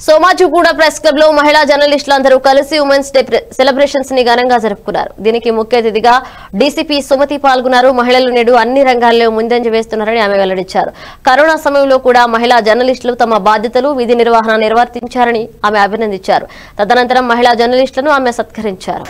Somajiguda press club లో మహిళా జర్నలిస్టులందరూ కలిసి ఉమెన్స్ డే ప్రె- సెలబ్రేషన్స్ ని ఘనంగా జరుపుకున్నారు దీనికి ముఖ్య అతిథిగా డీసీపీ సుమతి పాల్గొన్నారు మహిళలు నేడు అన్ని రంగాల్లో ముందంజ వేస్తున్నారని ఆమె వెల్లడించారు కరోనా సమయంలో కూడా మహిళా జర్నలిస్టులు తమ బాధ్యతలు విధి నిర్వహణ నిర్వర్తించారని ఆమె అభినందించారు తదనంతరం మహిళా జర్నలిస్టులను ఆమె సత్కరించారు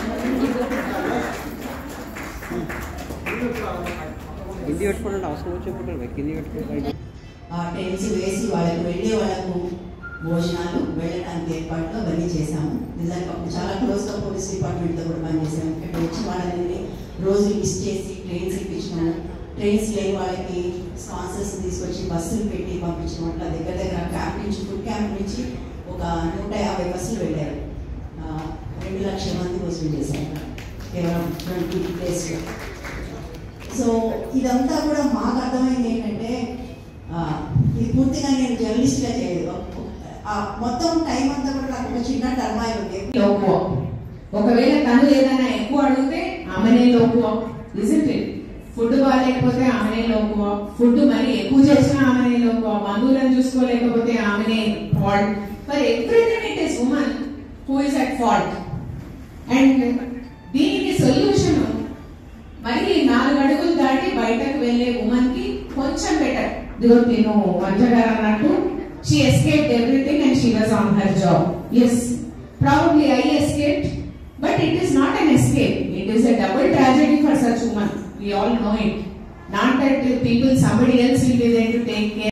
కింది పెట్టుకోండి అవసరం వచ్చేప్పుడు కింది పెట్టుకోండి ఆ టెంట్స్ వేసి వాళ్ళకి వెళ్ళే వాళ్ళకు భోజనాలు వెళ్ళడానికి ఏర్పాట్లు అవన్నీ చేశాము నిజానికి అప్పుడు చాలా క్లోజ్గా పోలీస్ డిపార్ట్మెంట్తో కూడా పనిచేసాము ఇక్కడ వచ్చి వాళ్ళని రోజు లిస్ట్ చేసి ట్రైన్స్ ఇప్పించినాము ట్రైన్స్ లేని వాళ్ళకి స్పాన్సర్స్ తీసుకొచ్చి బస్సులు పెట్టి పంపించడం అట్లా దగ్గర దగ్గర క్యాంప్ నుంచి ఫుడ్ క్యాంప్ నుంచి ఒక నూట యాభై బస్సులు వెళ్ళారు ఆ, రెండు లక్షల మంది భోజనం చేశారు కేవలం ట్వంటీ డేస్లో సో ఇదంతా కూడా మాకు అర్థమైంది ఏంటంటే ఆ, ఇది పూర్తిగా నేను జర్నలిస్ట్గా చేయలేదు ఆ, మొత్తం టైం అంతా కూడా నాకు ఒక చిన్న టర్మాయి ఉంది లోకువ ఒకవేళ తను ఏదైనా ఎక్కువ అడిగితే ఆమెనే లోకువ ఇట్ ఫుడ్ బాగాలేకపోతే ఆమెనే లోకువ ఫుడ్ మరి ఎక్కువ చేసినా ఆమెనే లోకువ బంధువులను చూసుకోలేకపోతే ఆమెనే fault for everything it is woman who is at fault and దీనికి సొల్యూషన్ మరి నాలుగు అడుగులు దాటి బయటకు వెళ్లే ఉమన్ కి కొంచెం బెటర్ దిగో తిను వంటగారు అన్నట్టు she escaped everything and she was on her job yes probably I escaped but it is not an escape it is a double tragedy for such woman we all know it not that people somebody else will be there to take care